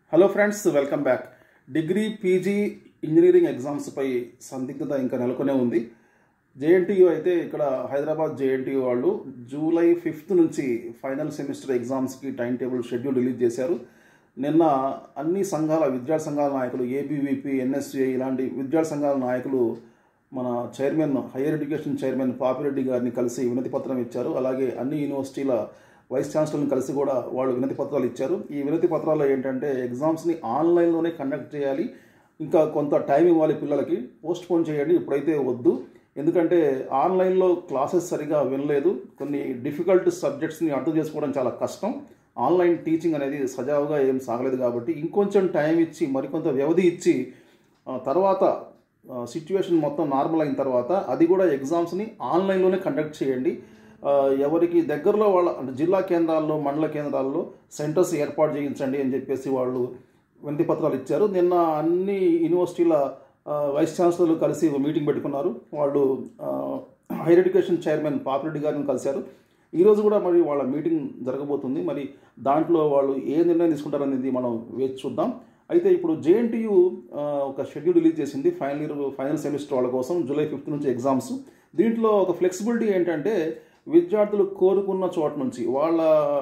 hello friends welcome back degree PG engineering ఎగ్జామ్స్పై సందిగ్ధత ఇంకా నెలకొనే ఉంది జేఎన్టీయూ అయితే ఇక్కడ హైదరాబాద్ జేఎన్టీయూ వాళ్ళు జూలై ఫిఫ్త్ నుంచి ఫైనల్ సెమిస్టర్ ఎగ్జామ్స్కి టైం టేబుల్ షెడ్యూల్ రిలీజ్ చేశారు నిన్న అన్ని సంఘాల విద్యార్థి సంఘాల నాయకులు ఏబీవీపీ ఎన్ఎస్ఏ ఇలాంటి విద్యార్థి సంఘాల నాయకులు మన chairman higher education chairman Papireddy గారిని కలిసి వినతి పత్రం ఇచ్చారు అలాగే అన్ని యూనివర్సిటీల వైస్ ఛాన్సలర్ని కలిసి కూడా వాళ్ళు వినతి పత్రాలు ఇచ్చారు ఈ వినతి పత్రాల్లో ఏంటంటే ఎగ్జామ్స్ని ఆన్లైన్లోనే కండక్ట్ చేయాలి ఇంకా కొంత టైం ఇవ్వాలి పిల్లలకి పోస్ట్ పోన్ చేయండి ఇప్పుడైతే వద్దు ఎందుకంటే ఆన్లైన్లో క్లాసెస్ సరిగా వినలేదు కొన్ని డిఫికల్ట్ సబ్జెక్ట్స్ని అర్థం చేసుకోవడం చాలా కష్టం ఆన్లైన్ టీచింగ్ అనేది సజావుగా ఏం సాగలేదు కాబట్టి ఇంకొంచెం టైం ఇచ్చి మరికొంత వ్యవధి ఇచ్చి ఆ, తర్వాత సిచ్యువేషన్ మొత్తం నార్మల్ అయిన తర్వాత అది కూడా ఎగ్జామ్స్ని ఆన్లైన్లోనే కండక్ట్ చేయండి ఆ, ఎవరికి దగ్గరలో వాళ్ళ అంటే జిల్లా కేంద్రాల్లో మండల కేంద్రాల్లో సెంటర్స్ ఏర్పాటు చేయించండి అని చెప్పేసి వాళ్ళు వినతి పత్రాలు ఇచ్చారు నిన్న అన్ని యూనివర్సిటీల ఆ, వైస్ ఛాన్సలర్లు కలిసి ఒక మీటింగ్ పెట్టుకున్నారు వాళ్ళు ఆ, హైయర్ ఎడ్యుకేషన్ చైర్మన్ పాపిరెడ్డి గారిని కలిశారు ఈరోజు కూడా మరి వాళ్ళ మీటింగ్ జరగబోతుంది మరి దాంట్లో వాళ్ళు ఏ నిర్ణయం తీసుకుంటారనేది మనం వేచి చూద్దాం అయితే ఇప్పుడు జేఎన్టీయు ఒక షెడ్యూల్ రిలీజ్ చేసింది ఫైనల్ ఇయర్ ఫైనల్ సెమిస్టర్ వాళ్ళ కోసం జూలై ఫిఫ్త్ నుంచి ఎగ్జామ్స్ దీంట్లో ఒక ఫ్లెక్సిబిలిటీ ఏంటంటే విద్యార్థులు కోరుకున్న చోట నుంచి వాళ్ళ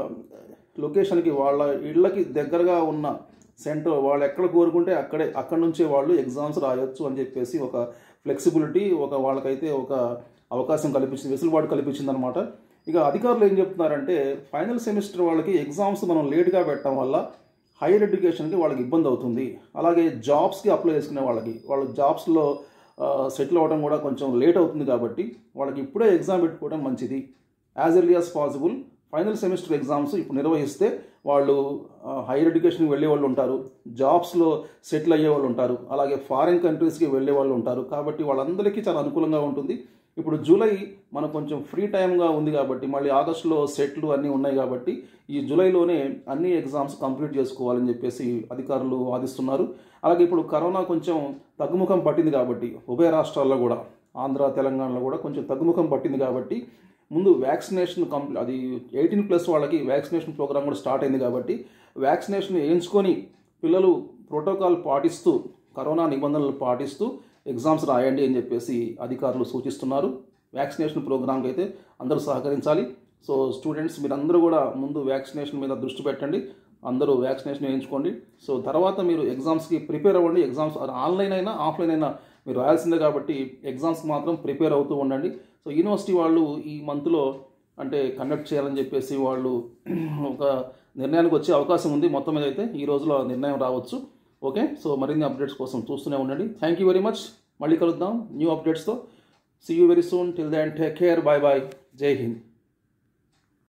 లొకేషన్కి వాళ్ళ ఇళ్ళకి దగ్గరగా ఉన్న సెంటర్ వాళ్ళు ఎక్కడ కోరుకుంటే అక్కడే అక్కడ నుంచే వాళ్ళు ఎగ్జామ్స్ రాయొచ్చు అని చెప్పేసి ఒక ఫ్లెక్సిబిలిటీ ఒక వాళ్ళకైతే ఒక అవకాశం కల్పించింది వెసులుబాటు కల్పించింది అనమాట ఇక అధికారులు ఏం చెప్తున్నారంటే ఫైనల్ సెమిస్టర్ వాళ్ళకి ఎగ్జామ్స్ మనం లేట్గా పెట్టడం వల్ల హైయర్ ఎడ్యుకేషన్కి వాళ్ళకి ఇబ్బంది అవుతుంది అలాగే జాబ్స్కి అప్లై చేసుకునే వాళ్ళకి వాళ్ళ జాబ్స్లో సెటిల్ అవ్వడం కూడా కొంచెం లేట్ అవుతుంది కాబట్టి వాళ్ళకి ఇప్పుడే ఎగ్జామ్ పెట్టుకోవడం మంచిది as early as possible final semester exams ఇప్పుడు నిర్వహిస్తే వాళ్ళు హైయర్ ఎడ్యుకేషన్కి వెళ్ళే వాళ్ళు ఉంటారు జాబ్స్లో సెటిల్ అయ్యే వాళ్ళు ఉంటారు అలాగే ఫారిన్ కంట్రీస్కి వెళ్ళే వాళ్ళు ఉంటారు కాబట్టి వాళ్ళందరికీ చాలా అనుకూలంగా ఉంటుంది ఇప్పుడు జూలై మనకు కొంచెం ఫ్రీ టైమ్గా ఉంది కాబట్టి మళ్ళీ ఆగస్టులో సెట్లు అన్నీ ఉన్నాయి కాబట్టి ఈ జూలైలోనే అన్ని ఎగ్జామ్స్ కంప్లీట్ చేసుకోవాలని చెప్పేసి అధికారులు వాదిస్తున్నారు అలాగే ఇప్పుడు కరోనా కొంచెం తగ్గుముఖం పట్టింది కాబట్టి ఉభయ రాష్ట్రాల్లో కూడా ఆంధ్ర తెలంగాణలో కూడా కొంచెం తగ్గుముఖం పట్టింది కాబట్టి ముందు వ్యాక్సినేషన్ కంప్లీ అది ఎయిటీన్ ప్లస్ వాళ్ళకి వ్యాక్సినేషన్ ప్రోగ్రామ్ కూడా స్టార్ట్ అయింది కాబట్టి వ్యాక్సినేషన్ వేయించుకొని పిల్లలు ప్రోటోకాల్ పాటిస్తూ కరోనా నిబంధనలు పాటిస్తూ ఎగ్జామ్స్ రాయండి అని చెప్పేసి అధికారులు సూచిస్తున్నారు వ్యాక్సినేషన్ ప్రోగ్రామ్కి అయితే అందరూ సహకరించాలి సో స్టూడెంట్స్ మీరందరూ కూడా ముందు వ్యాక్సినేషన్ మీద దృష్టి పెట్టండి అందరూ వ్యాక్సినేషన్ వేయించుకోండి సో తర్వాత మీరు ఎగ్జామ్స్కి ప్రిపేర్ అవ్వండి ఎగ్జామ్స్ ఆన్లైన్ అయినా ఆఫ్లైన్ అయినా మీరు రాయాల్సిందే కాబట్టి ఎగ్జామ్స్కి మాత్రం ప్రిపేర్ అవుతూ ఉండండి సో యూనివర్సిటీ వాళ్ళు ఈ మంత్లో అంటే కండక్ట్ చేయాలని చెప్పేసి వాళ్ళు ఒక నిర్ణయానికి వచ్చే అవకాశం ఉంది మొత్తం మీద అయితే ఈ రోజులో ఆ నిర్ణయం రావచ్చు ఓకే సో మరిన్ని అప్డేట్స్ కోసం చూస్తూనే ఉండండి థ్యాంక్ యూ వెరీ మచ్ మళ్ళీ కలుద్దాం న్యూ అప్డేట్స్తో see you very soon till then take care bye bye జై హింద్